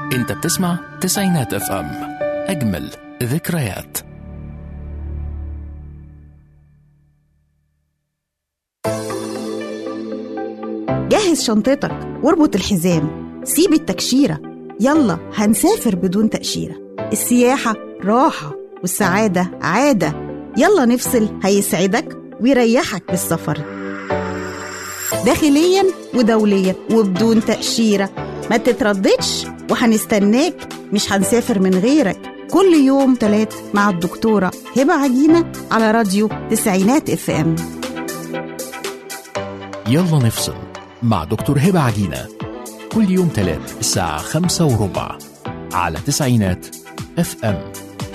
انت بتسمع تسعينات اف ام اجمل ذكريات جهز شنطتك واربط الحزام سيب التكشيرة يلا هنسافر بدون تأشيرة السياحة راحة والسعادة عادة يلا نفصل هيسعدك ويريحك بالسفر داخليا ودوليا وبدون تأشيرة ما تترددش وهنستناك مش هنسافر من غيرك كل يوم تلات مع الدكتورة هبة عجينة على راديو تسعينات اف ام يلا نفصل مع دكتور هبة عجينة كل يوم تلات الساعة خمسة وربع على تسعينات اف ام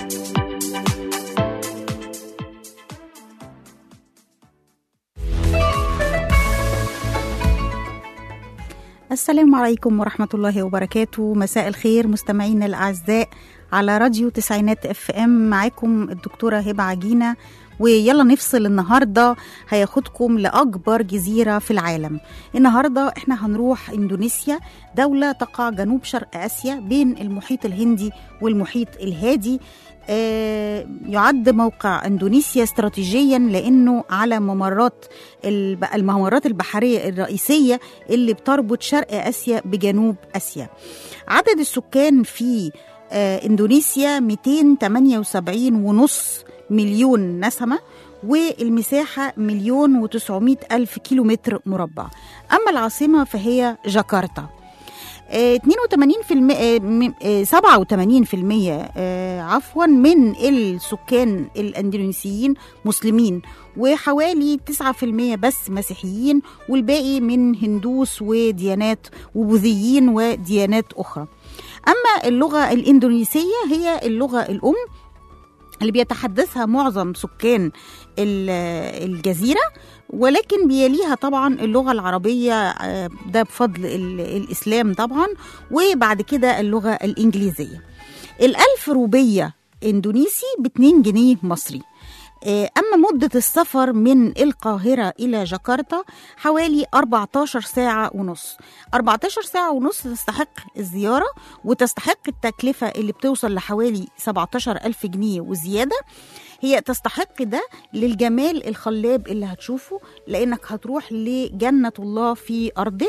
السلام عليكم ورحمة الله وبركاته مساء الخير مستمعينا الأعزاء على راديو تسعينات اف ام معاكم الدكتورة هبة عجينة ويلا نفصل النهاردة هياخدكم لأكبر جزيرة في العالم النهاردة احنا هنروح اندونيسيا دولة تقع جنوب شرق آسيا بين المحيط الهندي والمحيط الهادي آه، يعد موقع اندونيسيا استراتيجيا لانه على ممرات الب- الممرات البحريه الرئيسيه اللي بتربط شرق اسيا بجنوب اسيا. عدد السكان في آه، اندونيسيا 278 ونص مليون نسمه والمساحة مليون وتسعمائة ألف كيلومتر مربع أما العاصمة فهي جاكرتا آه، 82% آه، م- آه، 87% آه، عفوا من السكان الاندونيسيين مسلمين وحوالي 9% بس مسيحيين والباقي من هندوس وديانات وبوذيين وديانات أخرى أما اللغة الإندونيسية هي اللغة الأم اللي بيتحدثها معظم سكان ال- الجزيرة ولكن بيليها طبعا اللغة العربية آه، ده بفضل ال- الإسلام طبعا وبعد كده اللغة الإنجليزية الألف روبية إندونيسي ب 2 جنيه مصري آه، أما مدة السفر من القاهرة إلى جاكرتا حوالي 14 ساعة ونص 14 ساعة ونص تستحق الزيارة وتستحق التكلفة اللي بتوصل لحوالي 17 ألف جنيه وزيادة هي تستحق ده للجمال الخلاب اللي هتشوفه لانك هتروح لجنة الله في ارضه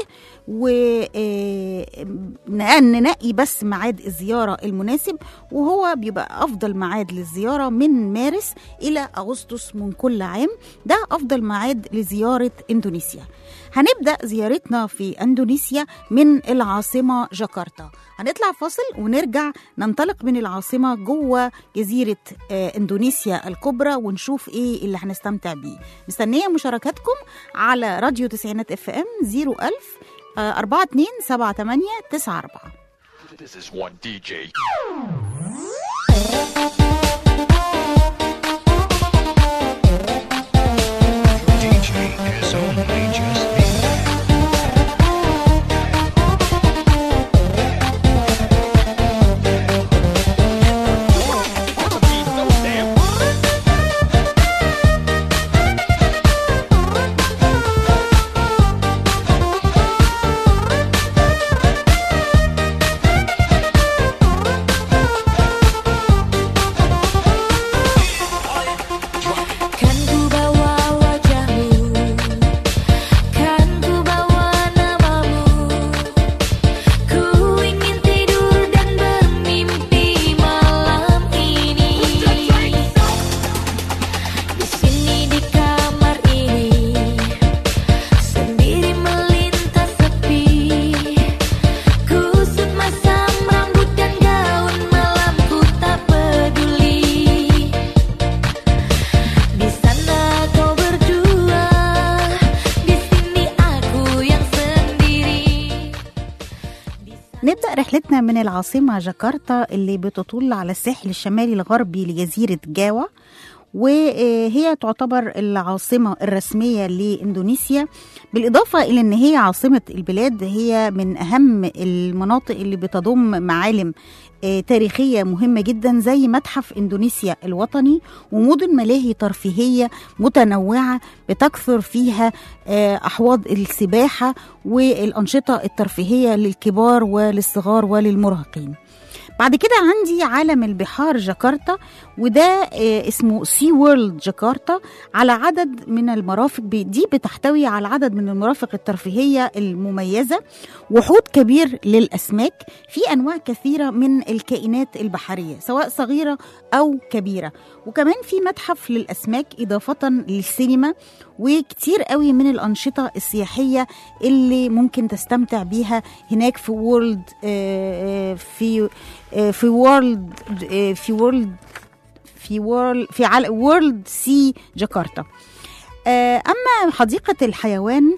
وننقي بس ميعاد الزيارة المناسب وهو بيبقى افضل ميعاد للزيارة من مارس الى اغسطس من كل عام ده افضل ميعاد لزيارة اندونيسيا هنبدأ زيارتنا في اندونيسيا من العاصمة جاكرتا هنطلع فاصل ونرجع ننطلق من العاصمة جوه جزيرة آه، اندونيسيا الكبرى ونشوف ايه اللي هنستمتع بيه مستنية مشاركاتكم على راديو تسعينات اف ام 01000 42 78 94 This is one DJ. DJ is only just me. Kan ku bawa wajahmu Kan ku bawa namamu Ku ingin tidur dan bermimpi malam ini Di sini di kamar ini Sendiri melintas sepi Kusut masam rambut dan gaun malam ku tak peduli di sana kau berdua, di sini aku yang sendiri. نبدأ رحلتنا من العاصمة جاكرتا اللي بتطل على الساحل الشمالي الغربي لجزيرة جاوا وهي تعتبر العاصمة الرسمية لإندونيسيا بالإضافة إلى أن هي عاصمة البلاد هي من أهم المناطق اللي بتضم معالم آه، تاريخية مهمة جدا زي متحف إندونيسيا الوطني ومدن ملاهي ترفيهية متنوعة بتكثر فيها آه، أحواض السباحة والأنشطة الترفيهية للكبار وللصغار وللمراهقين بعد كده عندي عالم البحار جاكرتا وده آه، اسمه سي وورلد جاكرتا على عدد من المرافق ب- دي بتحتوي على عدد من المرافق الترفيهية المميزة وحوض كبير للأسماك في أنواع كثيرة من الكائنات البحرية سواء صغيرة أو كبيرة وكمان في متحف للأسماك إضافة للسينما وكتير قوي من الأنشطة السياحية اللي ممكن تستمتع بيها هناك في وورلد آه، آه، في آه، في وورلد آه، في وورلد في وورلد في عل... وورلد سي جاكرتا آه، اما حديقه الحيوان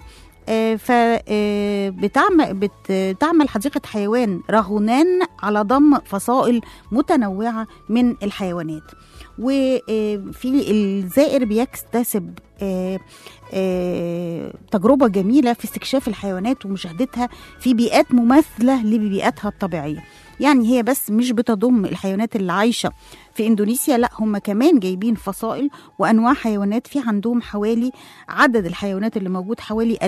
فبتعمل بتعمل حديقة حيوان راغونان على ضم فصائل متنوعة من الحيوانات وفي الزائر بيكتسب آه، آه، تجربة جميلة في استكشاف الحيوانات ومشاهدتها في بيئات مماثلة لبيئاتها الطبيعية يعني هي بس مش بتضم الحيوانات اللي عايشة في إندونيسيا لا هم كمان جايبين فصائل وأنواع حيوانات في عندهم حوالي عدد الحيوانات اللي موجود حوالي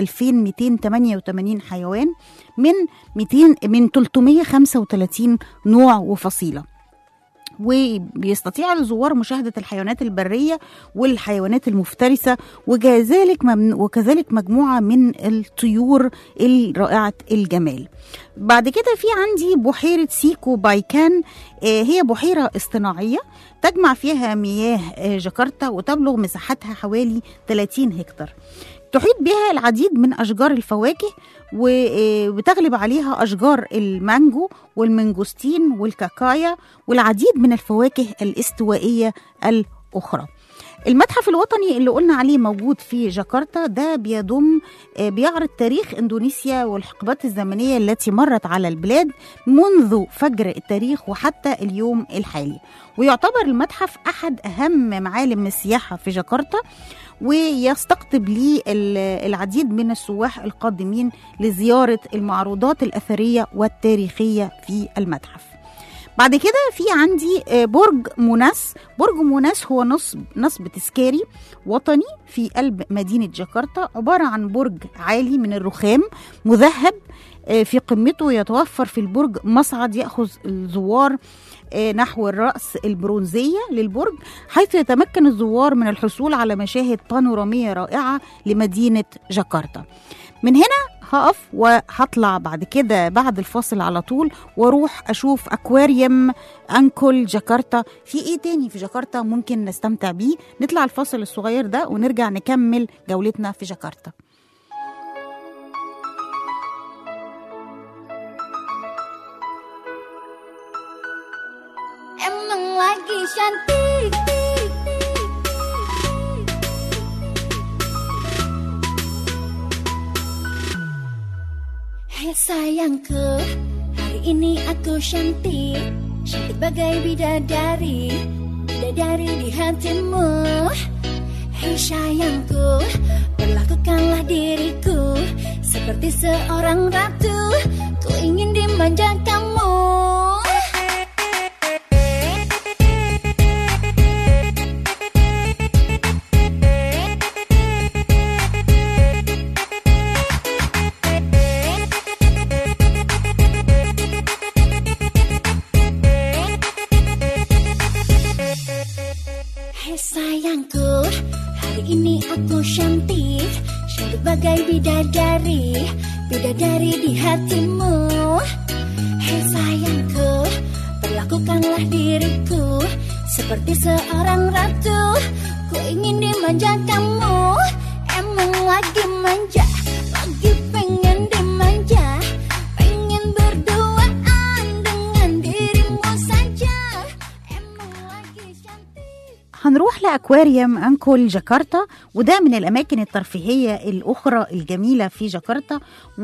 2288 حيوان من 200 من 335 نوع وفصيلة وبيستطيع الزوار مشاهدة الحيوانات البرية والحيوانات المفترسة وكذلك ممن- وكذلك مجموعة من الطيور الرائعة الجمال بعد كده في عندي بحيرة سيكو بايكان آه، هي بحيرة اصطناعية تجمع فيها مياه آه، جاكرتا وتبلغ مساحتها حوالي 30 هكتار تحيط بها العديد من أشجار الفواكه وبتغلب عليها أشجار المانجو والمنجوستين والكاكايا والعديد من الفواكه الاستوائية الأخرى المتحف الوطني اللي قلنا عليه موجود في جاكرتا ده بيضم آه، بيعرض تاريخ اندونيسيا والحقبات الزمنيه التي مرت على البلاد منذ فجر التاريخ وحتى اليوم الحالي ويعتبر المتحف احد اهم معالم السياحه في جاكرتا ويستقطب ليه ال- العديد من السواح القادمين لزياره المعروضات الاثريه والتاريخيه في المتحف بعد كده في عندي آه، برج موناس برج موناس هو نصب نصب تذكاري وطني في قلب مدينة جاكرتا عبارة عن برج عالي من الرخام مذهب آه، في قمته يتوفر في البرج مصعد يأخذ الزوار آه، نحو الرأس البرونزية للبرج حيث يتمكن الزوار من الحصول على مشاهد بانورامية رائعة لمدينة جاكرتا من هنا هقف وهطلع بعد كده بعد الفاصل على طول واروح اشوف اكواريوم انكل جاكرتا في ايه تاني في جاكرتا ممكن نستمتع بيه نطلع الفاصل الصغير ده ونرجع نكمل جولتنا في جاكرتا Emang lagi cantik Hai sayangku Hari ini aku cantik Cantik bagai bidadari Bidadari di hatimu Hei sayangku Perlakukanlah diriku Seperti seorang ratu Ku ingin dimanja kamu Hei sayangku, hari ini aku cantik Cantik bagai bidadari Bidadari di hatimu Hei sayangku, perlakukanlah diriku Seperti seorang ratu Ku ingin dimanja kamu Emang lagi manja Lagi pengen dimanja Pengen berduaan dengan dirimu saja Emang lagi cantik هنروح أكواريوم أنكول جاكرتا وده من الأماكن الترفيهية الأخرى الجميلة في جاكرتا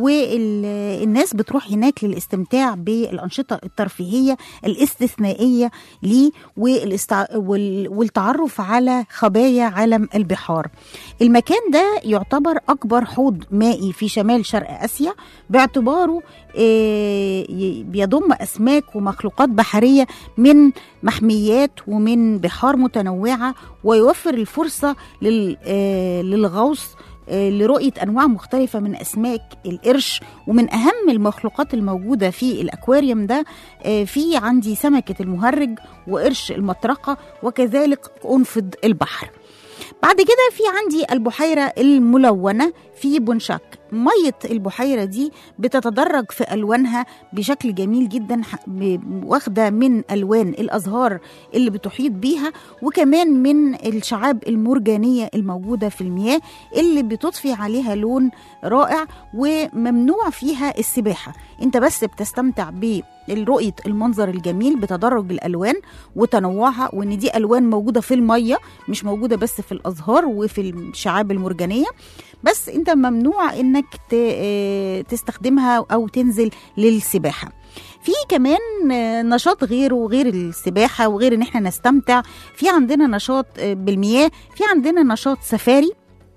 والناس بتروح هناك للاستمتاع بالأنشطة الترفيهية الاستثنائية ليه والاستع... وال... والتعرف على خبايا عالم البحار المكان ده يعتبر أكبر حوض مائي في شمال شرق آسيا باعتباره آه، ي- بيضم أسماك ومخلوقات بحرية من محميات ومن بحار متنوعة ويوفر الفرصة لل- آه، للغوص آه، لرؤية أنواع مختلفة من أسماك القرش ومن أهم المخلوقات الموجودة في الأكواريوم ده آه، في عندي سمكة المهرج وقرش المطرقة وكذلك قنفذ البحر بعد كده في عندي البحيرة الملونة في بونشاك مية البحيرة دي بتتدرج في ألوانها بشكل جميل جدا ح- ب- واخدة من ألوان الأزهار اللي بتحيط بيها وكمان من الشعاب المرجانية الموجودة في المياه اللي بتضفي عليها لون رائع وممنوع فيها السباحة انت بس بتستمتع برؤية المنظر الجميل بتدرج الألوان وتنوعها وان دي ألوان موجودة في المية مش موجودة بس في الأزهار وفي الشعاب المرجانية بس انت ممنوع انك ت- آه، تستخدمها او تنزل للسباحه في كمان آه، نشاط غيره وغير السباحه وغير ان احنا نستمتع في عندنا نشاط آه، بالمياه في عندنا نشاط سفاري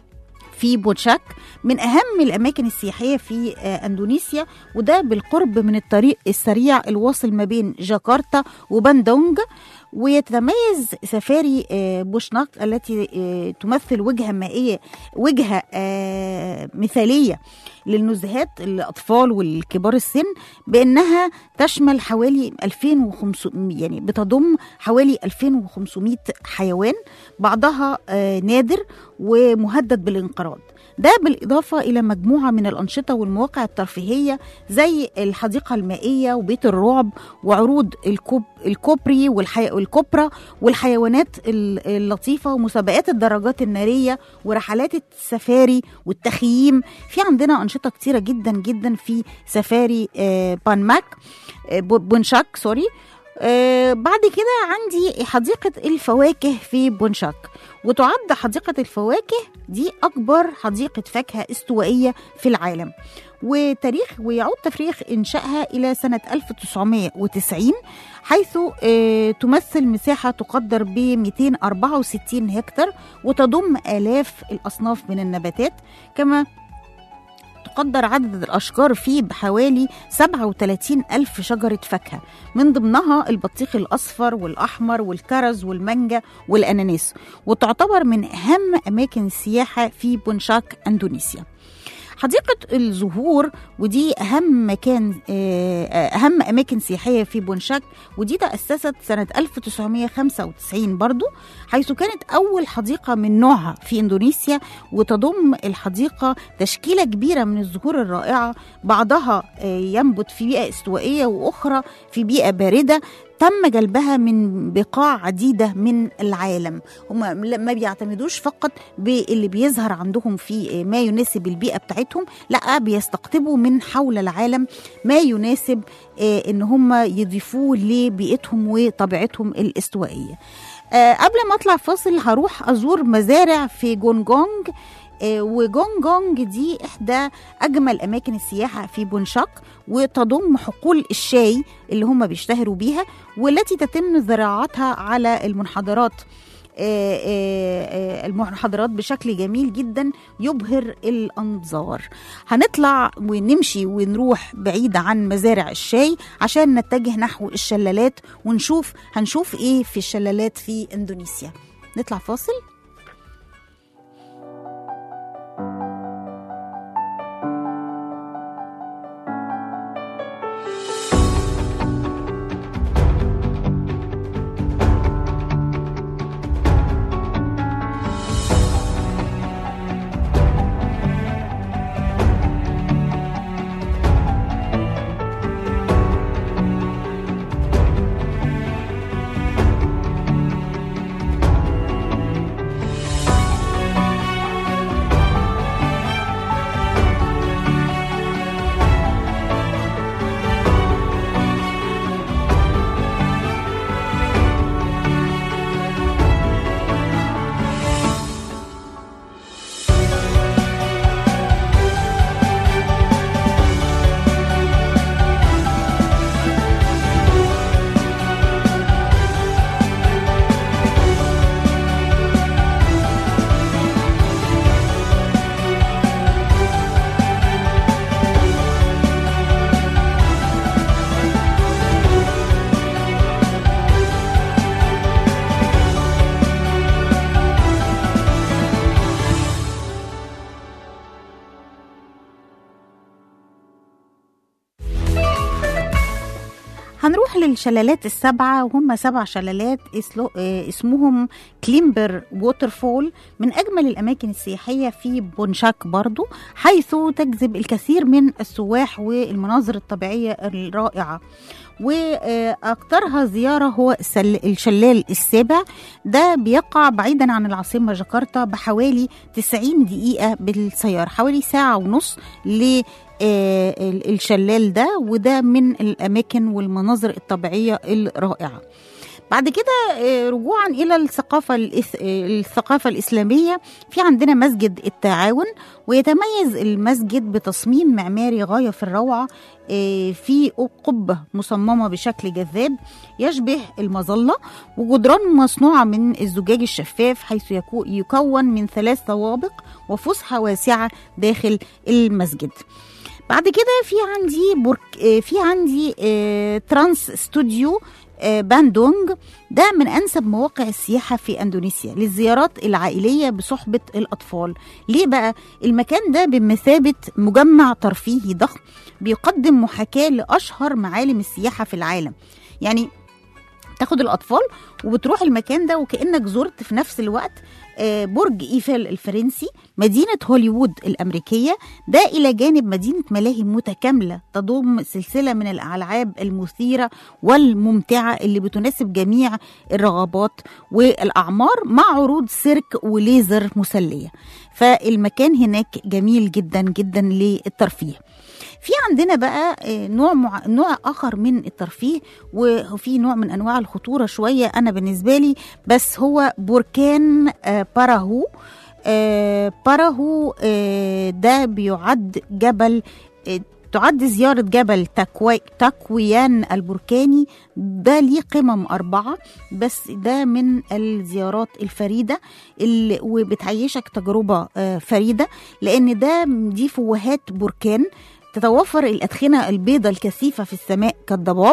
في بوتشاك من اهم الاماكن السياحيه في آه، اندونيسيا وده بالقرب من الطريق السريع الواصل ما بين جاكرتا وباندونج ويتميز سفاري آه، بوشناك التي آه، تمثل وجهه مائيه وجهه آه، مثاليه للنزهات الاطفال والكبار السن بانها تشمل حوالي 2500 يعني بتضم حوالي 2500 حيوان بعضها آه، نادر ومهدد بالانقراض ده بالإضافة إلى مجموعة من الأنشطة والمواقع الترفيهية زي الحديقة المائية وبيت الرعب وعروض الكوب الكوبري والحي... والكوبرا والحيوانات ال- اللطيفة ومسابقات الدراجات النارية ورحلات السفاري والتخييم في عندنا أنشطة كتيرة جدا جدا في سفاري آه، بانماك آه، بو- بونشاك سوري آه، بعد كده عندي حديقة الفواكه في بونشاك وتعد حديقة الفواكه دي أكبر حديقة فاكهة استوائية في العالم وتاريخ ويعود تاريخ إنشائها إلى سنة 1990 حيث آه، تمثل مساحة تقدر ب 264 هكتار وتضم آلاف الأصناف من النباتات كما تقدر عدد الأشجار فيه بحوالي 37 ألف شجرة فاكهة من ضمنها البطيخ الأصفر والأحمر والكرز والمانجا والأناناس وتعتبر من أهم أماكن السياحة في بونشاك أندونيسيا حديقة الزهور ودي أهم مكان آه، أهم أماكن سياحية في بونشاك ودي تأسست سنة 1995 برضو حيث كانت أول حديقة من نوعها في إندونيسيا وتضم الحديقة تشكيلة كبيرة من الزهور الرائعة بعضها آه، ينبت في بيئة استوائية وأخرى في بيئة باردة تم جلبها من بقاع عديدة من العالم هم ما بيعتمدوش فقط باللي بيظهر عندهم في ما يناسب البيئة بتاعتهم لا بيستقطبوا من حول العالم ما يناسب آه، ان هم يضيفوه لبيئتهم وطبيعتهم الاستوائية آه، قبل ما اطلع فاصل هروح ازور مزارع في جونج جونج آه، وجونج جونج دي احدى اجمل اماكن السياحه في بونشاك وتضم حقول الشاي اللي هم بيشتهروا بيها والتي تتم زراعتها على المنحدرات آه، آه، آه، المنحدرات بشكل جميل جدا يبهر الانظار هنطلع ونمشي ونروح بعيد عن مزارع الشاي عشان نتجه نحو الشلالات ونشوف هنشوف ايه في الشلالات في اندونيسيا نطلع فاصل هنروح للشلالات السبعة وهم سبع شلالات اسلو- آه، اسمهم كليمبر ووترفول من أجمل الأماكن السياحية في بونشاك برضو حيث تجذب الكثير من السواح والمناظر الطبيعية الرائعة وأكثرها زيارة هو السل- الشلال السابع ده بيقع بعيدا عن العاصمة جاكرتا بحوالي 90 دقيقة بالسيارة حوالي ساعة ونص ل آه، ال- الشلال ده وده من الأماكن والمناظر الطبيعية الرائعة بعد كده آه، رجوعا إلى الثقافة الإس- آه، الثقافة الإسلامية في عندنا مسجد التعاون ويتميز المسجد بتصميم معماري غاية في الروعة آه، في قبة مصممة بشكل جذاب يشبه المظلة وجدران مصنوعة من الزجاج الشفاف حيث يكو- يكون من ثلاث طوابق وفسحة واسعة داخل المسجد بعد كده في عندي برك آه، في عندي آه، ترانس ستوديو آه، باندونج ده من انسب مواقع السياحه في اندونيسيا للزيارات العائليه بصحبه الاطفال ليه بقى المكان ده بمثابه مجمع ترفيهي ضخم بيقدم محاكاه لاشهر معالم السياحه في العالم يعني تاخد الاطفال وبتروح المكان ده وكانك زرت في نفس الوقت آه، برج ايفل الفرنسي مدينه هوليوود الامريكيه ده الى جانب مدينه ملاهي متكامله تضم سلسله من الالعاب المثيره والممتعه اللي بتناسب جميع الرغبات والاعمار مع عروض سيرك وليزر مسليه فالمكان هناك جميل جدا جدا للترفيه في عندنا بقى آه، نوع مع... نوع اخر من الترفيه وفي نوع من انواع الخطوره شويه انا بالنسبه لي بس هو بركان آه، باراهو آه، باراهو آه، ده بيعد جبل آه، تعد زيارة جبل تكوي تكويان البركاني ده ليه قمم أربعة بس ده من الزيارات الفريدة اللي وبتعيشك تجربة آه، فريدة لأن ده دي فوهات بركان تتوفر الأدخنة البيضاء الكثيفة في السماء كالضباب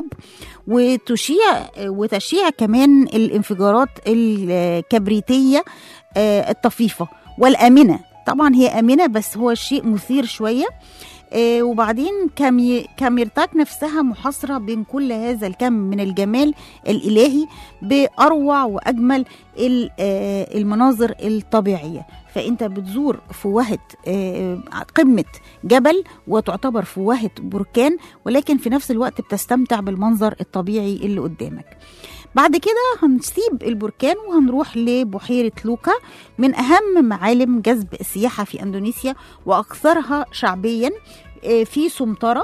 وتشيع وتشيع كمان الانفجارات الكبريتية آه، الطفيفة والآمنة طبعا هي آمنة بس هو شيء مثير شوية آه، وبعدين كامي كاميرتاك نفسها محاصرة بين كل هذا الكم من الجمال الإلهي بأروع وأجمل ال- آه، المناظر الطبيعية فأنت بتزور فوهة آه، قمة جبل وتعتبر فوهة بركان ولكن في نفس الوقت بتستمتع بالمنظر الطبيعي اللي قدامك بعد كده هنسيب البركان وهنروح لبحيرة لوكا من أهم معالم جذب السياحة في أندونيسيا وأكثرها شعبيا آه، في سمطرة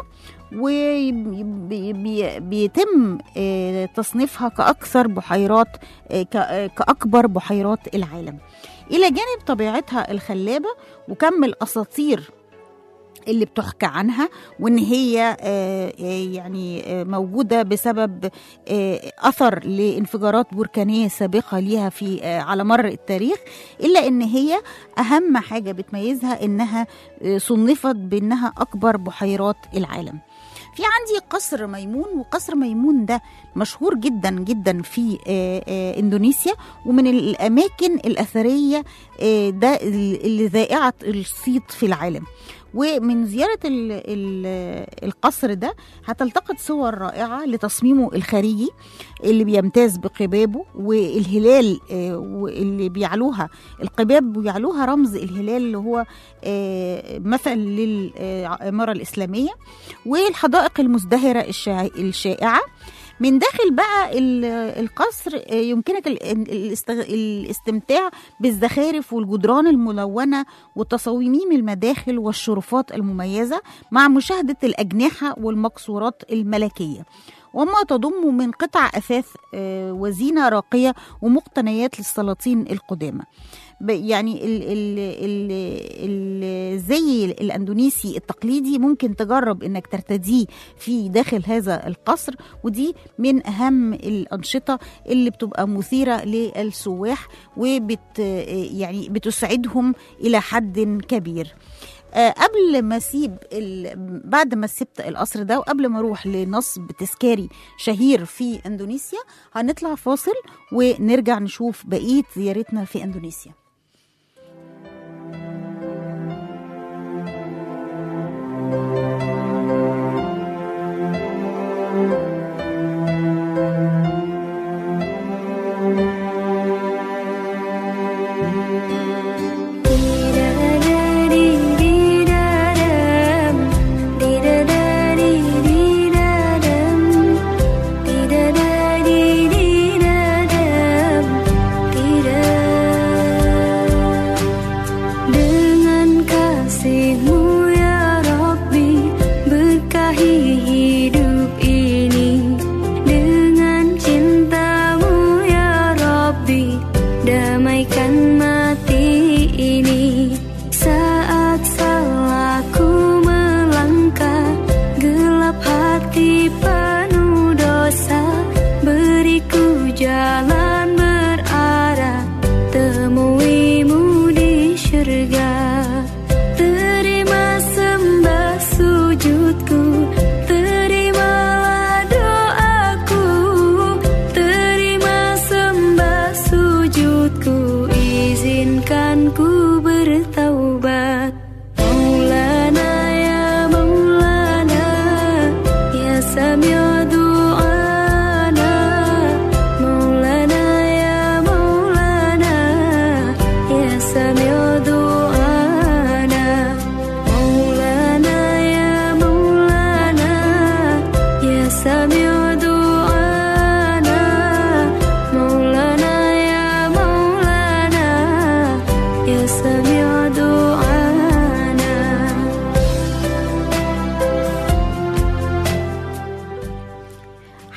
وبيتم تصنيفها كأكثر بحيرات آه، ك- آه، كأكبر بحيرات العالم إلى جانب طبيعتها الخلابة وكم الأساطير اللي بتحكى عنها وان هي آه، آه، يعني آه، موجوده بسبب آه، اثر لانفجارات بركانيه سابقه ليها في آه، على مر التاريخ الا ان هي اهم حاجه بتميزها انها آه، صنفت بانها اكبر بحيرات العالم في عندي قصر ميمون وقصر ميمون ده مشهور جدا جدا في آه، آه، اندونيسيا ومن الاماكن الاثريه آه، ده اللي ذائعه الصيت في العالم ومن زيارة ال ال القصر ده هتلتقط صور رائعة لتصميمه الخارجي اللي بيمتاز بقبابه والهلال آه، واللي بيعلوها القباب بيعلوها رمز الهلال اللي هو آه، مثل للعمارة الإسلامية والحدائق المزدهرة الشا- الشائعة من داخل بقى ال- القصر آه، يمكنك ال- الاست- الاستمتاع بالزخارف والجدران الملونة وتصاميم المداخل والشرفات المميزة مع مشاهدة الأجنحة والمقصورات الملكية وما تضم من قطع أثاث آه، وزينة راقية ومقتنيات للسلاطين القدامى ب- يعني ال- ال- ال- الزي الاندونيسي التقليدي ممكن تجرب انك ترتديه في داخل هذا القصر ودي من اهم الانشطه اللي بتبقى مثيره للسواح وبت يعني بتسعدهم الى حد كبير آه، قبل ما اسيب ال- بعد ما سبت القصر ده وقبل ما اروح لنصب تذكاري شهير في اندونيسيا هنطلع فاصل ونرجع نشوف بقيه زيارتنا في اندونيسيا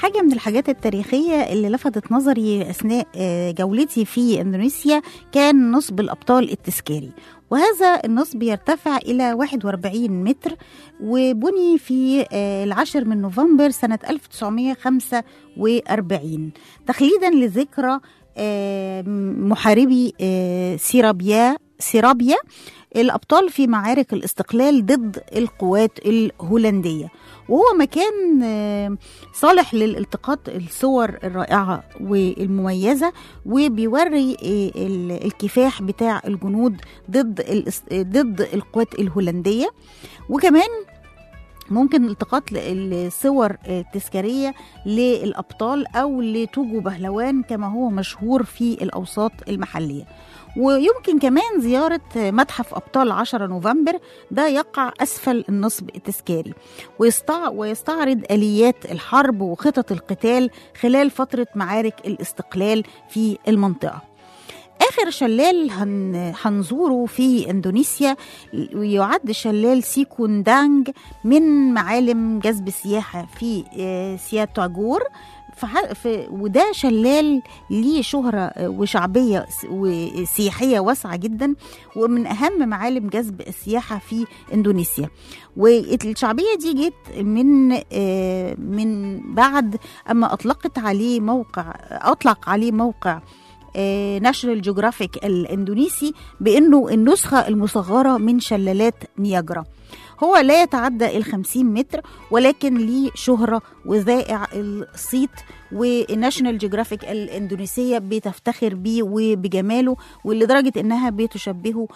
حاجة من الحاجات التاريخية اللي لفتت نظري أثناء آه، جولتي في إندونيسيا كان نصب الأبطال التذكاري وهذا النصب يرتفع إلى 41 متر وبني في آه، العاشر من نوفمبر سنة 1945 تخليدا لذكرى آه، محاربي آه، سيرابيا سيرابيا الأبطال في معارك الاستقلال ضد القوات الهولندية وهو مكان آه، صالح للالتقاط الصور الرائعة والمميزة وبيوري آه، ال- الكفاح بتاع الجنود ضد الاس- ضد القوات الهولندية وكمان ممكن التقاط الصور التذكارية للأبطال أو لتوجو بهلوان كما هو مشهور في الأوساط المحلية ويمكن كمان زيارة متحف أبطال 10 نوفمبر ده يقع أسفل النصب التذكاري ويستع... ويستعرض آليات الحرب وخطط القتال خلال فترة معارك الاستقلال في المنطقة آخر شلال هن... هنزوره في إندونيسيا ويعد شلال سيكوندانج من معالم جذب السياحة في آه، سياتاجور فح- ف- وده شلال ليه شهرة آه، وشعبية س- وسياحية واسعة جدا ومن أهم معالم جذب السياحة في إندونيسيا والشعبية دي جت من آه، من بعد أما أطلقت عليه موقع أطلق عليه موقع ناشونال جيوغرافيك الاندونيسي بانه النسخه المصغره من شلالات نياجرا هو لا يتعدى ال 50 متر ولكن ليه شهرة وذائع الصيت والناشونال جيوغرافيك الاندونيسية بتفتخر بيه وبجماله ولدرجة انها بتشبهه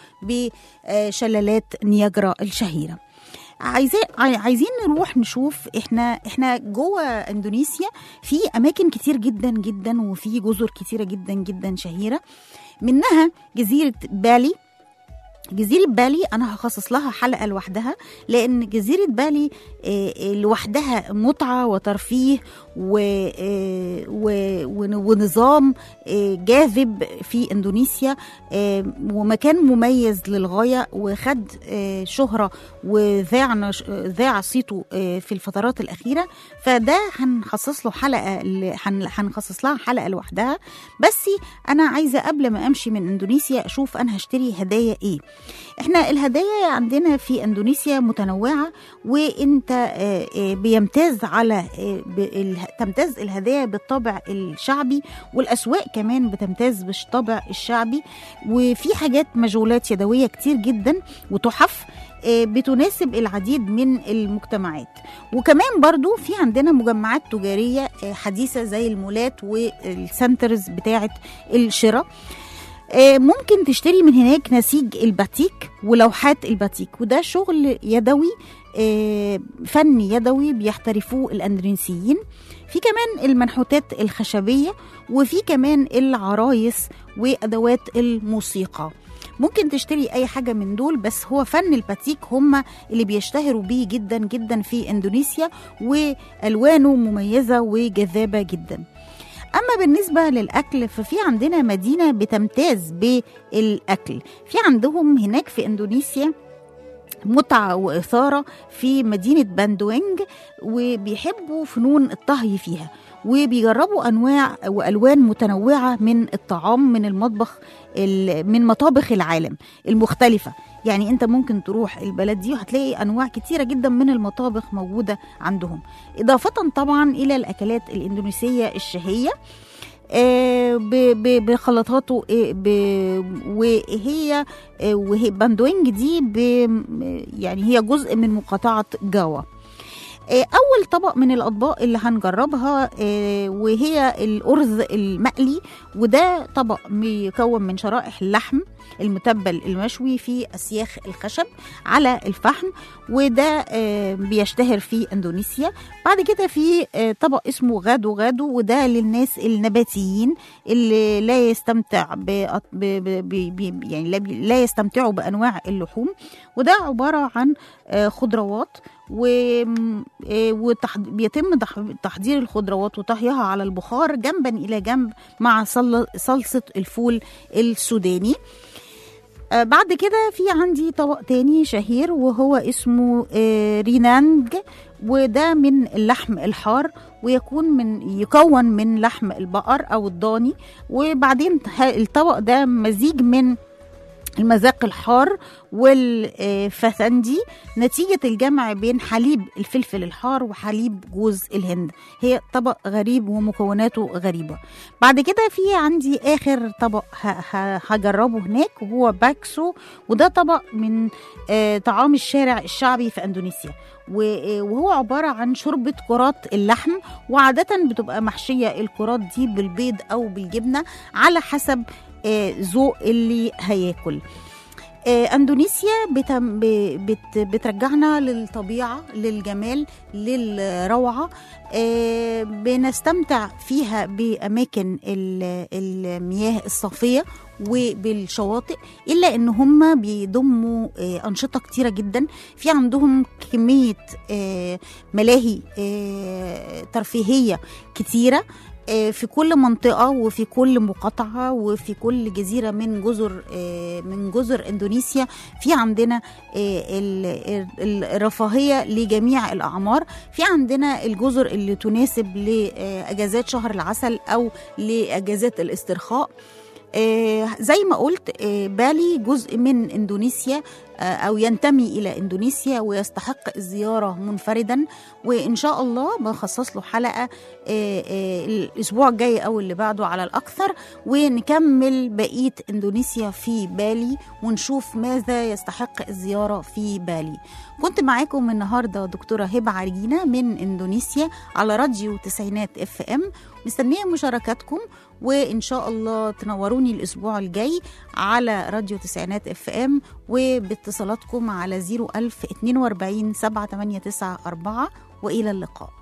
بشلالات نياجرا الشهيرة عايزين عايزين نروح نشوف احنا احنا جوه اندونيسيا في اماكن كتير جدا جدا وفي جزر كتيره جدا جدا شهيره منها جزيره بالي جزيرة بالي أنا هخصص لها حلقة لوحدها لأن جزيرة بالي آه، آه، لوحدها متعة وترفيه و- آه، و- ون- ونظام آه، جاذب في إندونيسيا آه، ومكان مميز للغاية وخد آه، شهرة وذاع نش- ذاع صيته آه، في الفترات الأخيرة فده هنخصص له حلقة ل- هن- هنخصص لها حلقة لوحدها بس أنا عايزة قبل ما أمشي من إندونيسيا أشوف أنا هشتري هدايا إيه احنا الهدايا عندنا في اندونيسيا متنوعه وانت آه، آه، بيمتاز على آه، ب- ال- تمتاز الهدايا بالطابع الشعبي والاسواق كمان بتمتاز بالطابع الشعبي وفي حاجات مجولات يدويه كتير جدا وتحف آه، بتناسب العديد من المجتمعات وكمان برضو في عندنا مجمعات تجارية آه، حديثة زي المولات والسنترز بتاعة الشراء آه، ممكن تشتري من هناك نسيج الباتيك ولوحات الباتيك وده شغل يدوي آه، فني يدوي بيحترفوه الاندونيسيين في كمان المنحوتات الخشبية وفي كمان العرايس وأدوات الموسيقى ممكن تشتري أي حاجة من دول بس هو فن الباتيك هم اللي بيشتهروا بيه جدا جدا في إندونيسيا وألوانه مميزة وجذابة جدا اما بالنسبه للاكل ففي عندنا مدينه بتمتاز بالاكل في عندهم هناك في اندونيسيا متعة وإثارة في مدينة باندوينج وبيحبوا فنون الطهي فيها وبيجربوا أنواع وألوان متنوعة من الطعام من المطبخ ال- من مطابخ العالم المختلفة يعني أنت ممكن تروح البلد دي وهتلاقي أنواع كتيرة جدا من المطابخ موجودة عندهم إضافة طبعا إلى الأكلات الإندونيسية الشهية آه، ب- ب- بخلطاته آه، ب- وهي آه، وهي باندوينج دي ب- يعني هي جزء من مقاطعة جاوا آه، أول طبق من الأطباق اللي هنجربها آه، وهي الأرز المقلي وده طبق مكون من شرائح اللحم المتبل المشوي في أسياخ الخشب على الفحم وده آه، بيشتهر في إندونيسيا بعد كده في آه، طبق اسمه غادو غادو وده للناس النباتيين اللي لا يستمتع ب ب ب ب يعني لا, بي- لا يستمتعوا بانواع اللحوم وده عباره عن آه، خضروات و آه، وتح- بيتم تح- تحضير الخضروات وطهيها على البخار جنبا الى جنب مع صل- صلصه الفول السوداني آه، بعد كده في عندي طبق تاني شهير وهو اسمه آه، رينانج وده من اللحم الحار ويكون من يكون من لحم البقر او الضاني وبعدين ه- الطبق ده مزيج من المذاق الحار والفسندي نتيجة الجمع بين حليب الفلفل الحار وحليب جوز الهند هي طبق غريب ومكوناته غريبة بعد كده في عندي آخر طبق ه- ه- هجربه هناك وهو باكسو وده طبق من آه، طعام الشارع الشعبي في أندونيسيا و- آه، وهو عبارة عن شوربة كرات اللحم وعادة بتبقى محشية الكرات دي بالبيض أو بالجبنة على حسب آه، ذوق اللي هياكل آه، اندونيسيا بتم ب- بت بترجعنا للطبيعه للجمال للروعه آه، بنستمتع فيها باماكن ال- المياه الصافيه وبالشواطئ الا ان هم بيضموا آه، انشطه كتيره جدا في عندهم كميه آه، ملاهي آه، ترفيهيه كتيره آه، في كل منطقة وفي كل مقاطعة وفي كل جزيرة من جزر آه، من جزر إندونيسيا في عندنا آه، ال- ال- الرفاهية لجميع الأعمار في عندنا الجزر اللي تناسب لأجازات شهر العسل أو لأجازات الاسترخاء آه، زي ما قلت آه، بالي جزء من اندونيسيا آه، او ينتمي الى اندونيسيا ويستحق الزياره منفردا وان شاء الله بخصص له حلقه آه، آه، الاسبوع الجاي او اللي بعده على الاكثر ونكمل بقيه اندونيسيا في بالي ونشوف ماذا يستحق الزياره في بالي كنت معاكم النهارده دكتوره هبه عرجينه من اندونيسيا على راديو تسعينات اف ام مستنيه مشاركاتكم وان شاء الله تنوروني الاسبوع الجاي على راديو تسعينات اف ام وباتصالاتكم على 01042 789 4 والى اللقاء